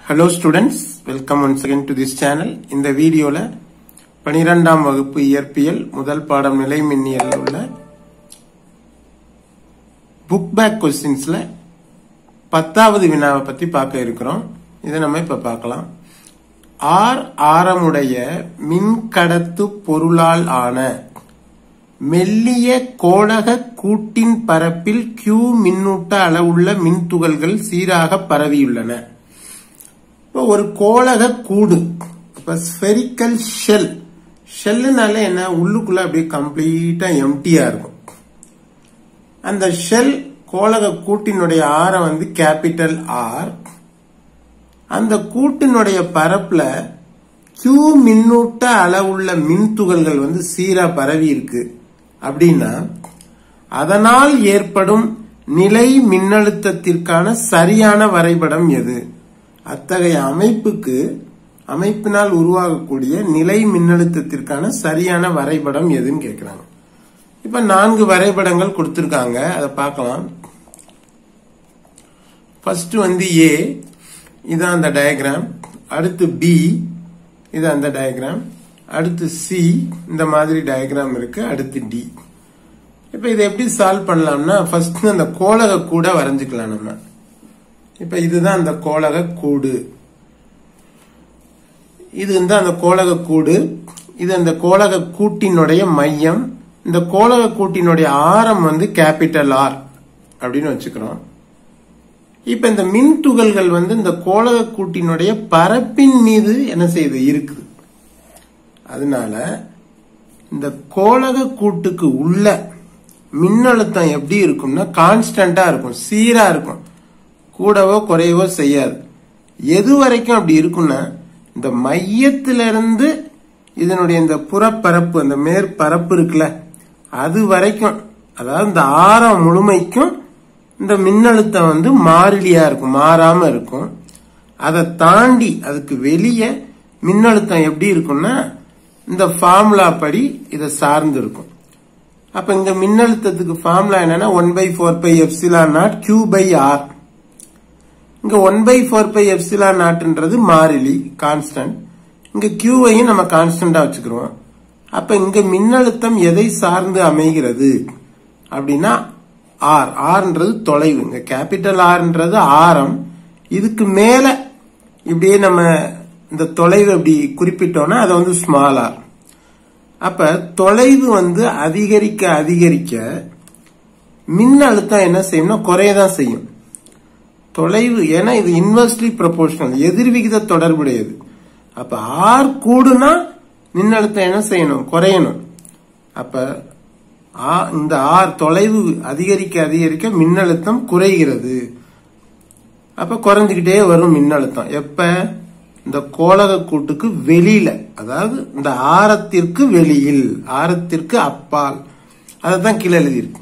Hello students welcome once again to this channel இந்த வீடியோல பனிரெண்டாம் வகுப்பு இயற்பியல் முதல் பாடம் நிலை மின்னியல் உள்ள புக் பேக் கொஸ்டின்ஸ்ல பத்தாவது வினாவை பத்தி பார்க்க இருக்கிறோம் இதை நம்ம இப்ப பார்க்கலாம் ஆர் ஆரமுடைய மின்கடத்து பொருளால் ஆன மெல்லிய கோளக கூட்டின் பரப்பில் Q மின்னூட்ட அளவுள்ள மின்துகள்கள் சீராக பரவியுள்ளன இப்போ ஒரு கோளக கூடு இப்ப ஸ்பெரிக்கல் ஷெல் ஷெல்லுனால என்ன உள்ளுக்குள்ள அப்படியே கம்ப்ளீட்டா எம்டியா இருக்கும் அந்த ஷெல் கோளக கூட்டினுடைய ஆரம் வந்து கேபிட்டல் ஆர் அந்த கூட்டினுடைய பரப்புல Q மின்னூட்ட அளவுள்ள மின்துகள்கள் வந்து சீரா பரவி இருக்கு அப்படின்னா அதனால் ஏற்படும் நிலை மின்னழுத்தத்திற்கான சரியான வரைபடம் எது அத்தகைய அமைப்புக்கு அமைப்பினால் உருவாகக்கூடிய நிலை மின்னழுத்தத்திற்கான சரியான வரைபடம் எதுன்னு கேக்குறாங்க இப்ப நான்கு வரைபடங்கள் கொடுத்திருக்காங்க அதை பார்க்கலாம் ஃபர்ஸ்ட் வந்து ஏ இதான் அந்த டயக்ராம் அடுத்து பி இது அந்த டயக்ராம் அடுத்து சி இந்த மாதிரி டயக்ராம் இருக்கு அடுத்து டி இப்ப இதை எப்படி சால்வ் பண்ணலாம்னா ஃபர்ஸ்ட் அந்த கோளக கூட வரைஞ்சுக்கலாம் நம்ம இப்ப இதுதான் அந்த கோளக கூடு இது வந்து அந்த கோளக கூடு இது அந்த கோளக கூட்டினுடைய மையம் இந்த கோளக கூட்டினுடைய ஆரம் வந்து கேபிட்டல் ஆர் அப்படின்னு வச்சுக்கிறோம் இப்ப இந்த மின் துகள்கள் வந்து இந்த கோளக கூட்டினுடைய பரப்பின் மீது என்ன செய்யுது இருக்குது அதனால இந்த கோளக கூட்டுக்கு உள்ள மின்னழுத்தம் எப்படி இருக்கும்னா கான்ஸ்டன்டா இருக்கும் சீரா இருக்கும் கூடவோ குறையவோ செய்யாது எது வரைக்கும் அப்படி இருக்கும்னா இந்த மையத்திலிருந்து இதனுடைய இந்த புறப்பரப்பு அந்த மேற்பரப்பு இருக்குல்ல அது வரைக்கும் அதாவது இந்த ஆரம் முழுமைக்கும் இந்த மின்னழுத்தம் வந்து மாறிலியா இருக்கும் மாறாம இருக்கும் அதை தாண்டி அதுக்கு வெளியே மின்னழுத்தம் எப்படி இருக்கும்னா இந்த ஃபார்முலா படி இதை சார்ந்து இருக்கும் அப்ப இங்க மின்னழுத்தத்துக்கு ஃபார்முலா என்னன்னா one by four by epsilon naught Q by R இங்க one by four by epsilon நாட்ன்றது மாறிலி கான்ஸ்டன்ட் இங்க கியூவையும் நம்ம கான்ஸ்டன்டா வச்சுக்கிறோம் அப்ப இங்க மின்னழுத்தம் எதை சார்ந்து அமைகிறது அப்படின்னா ஆர் ஆர்ன்றது தொலைவு இங்க கேபிட்டல் ஆர்ன்றது ஆரம் இதுக்கு மேல இப்படியே நம்ம இந்த தொலைவு அப்படி குறிப்பிட்டோம்னா அதை வந்து ஸ்மால் ஆர் அப்ப தொலைவு வந்து அதிகரிக்க அதிகரிக்க மின்னழுத்தம் என்ன செய்யும்னா குறையதான் செய்யும் தொலைவு ஏன்னா இது இன்வெர்ஸ்லி ப்ரொபோர்ஷனல் எதிர்விகித தொடர்புடையது அப்ப ஆர் கூடுனா மின்னழுத்தம் என்ன செய்யணும் குறையணும் அப்ப இந்த ஆர் தொலைவு அதிகரிக்க அதிகரிக்க மின்னழுத்தம் குறைகிறது அப்ப குறைஞ்சுக்கிட்டே வரும் மின்னழுத்தம் எப்ப இந்த கோலக கூட்டுக்கு வெளியில அதாவது இந்த ஆரத்திற்கு வெளியில் ஆரத்திற்கு அப்பால் அதைத்தான் கீழே எழுதியிருக்கு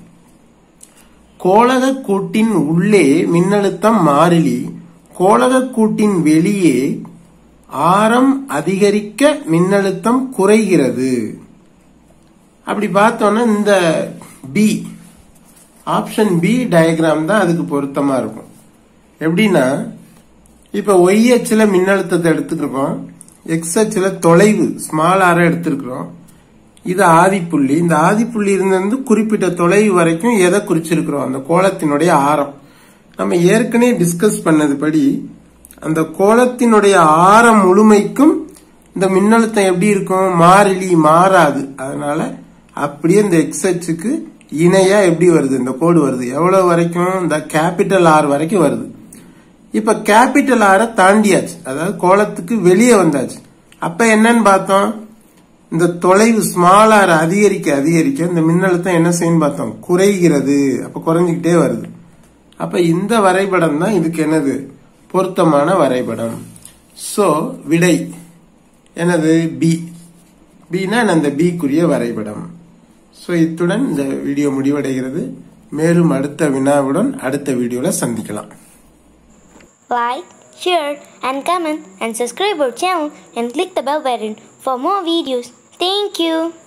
கோலக கூட்டின் உள்ளே மின்னழுத்தம் மாறிலி கோலக கூட்டின் வெளியே ஆரம் அதிகரிக்க மின்னழுத்தம் குறைகிறது அப்படி பார்த்தோம்னா இந்த பி ஆப்ஷன் பி டயக்ராம் தான் அதுக்கு பொருத்தமா இருக்கும் எப்படின்னா இப்ப ஒய் அச்சில் மின்னழுத்தத்தை எடுத்துக்கிறோம் எக்ஸ் அச்சில் தொலைவு ஸ்மால் ஆர எடுத்திருக்கிறோம் இது ஆதிப்புள்ளி இந்த ஆதிப்புள்ளி இருந்து குறிப்பிட்ட தொலைவு வரைக்கும் எதை குறிச்சிருக்கிறோம் அந்த கோலத்தினுடைய ஆரம் நம்ம ஏற்கனவே டிஸ்கஸ் பண்ணதுபடி அந்த கோலத்தினுடைய ஆரம் முழுமைக்கும் இந்த மின்னழுத்தம் எப்படி இருக்கும் மாறிலி மாறாது அதனால அப்படியே இந்த எக்ஸ் அச்சுக்கு இணையா எப்படி வருது இந்த கோடு வருது எவ்வளவு வரைக்கும் இந்த கேபிட்டல் ஆர் வரைக்கும் வருது இப்ப கேபிட்டல் ஆரை தாண்டியாச்சு அதாவது கோலத்துக்கு வெளியே வந்தாச்சு அப்ப என்னன்னு பார்த்தோம் இந்த தொலைவு ஸ்மால் ஆர் அதிகரிக்க அதிகரிக்க இந்த மின்னழுத்தம் என்ன செய்யும் பார்த்தோம் குறைகிறது அப்ப குறைஞ்சிக்கிட்டே வருது அப்ப இந்த வரைபடம் தான் இதுக்கு என்னது பொருத்தமான வரைபடம் சோ விடை எனது பி பினா அந்த பிக்குரிய வரைபடம் சோ இத்துடன் இந்த வீடியோ முடிவடைகிறது மேலும் அடுத்த வினாவுடன் அடுத்த வீடியோல சந்திக்கலாம் Like, share and comment and subscribe our channel and click the bell button for more videos. Thank you.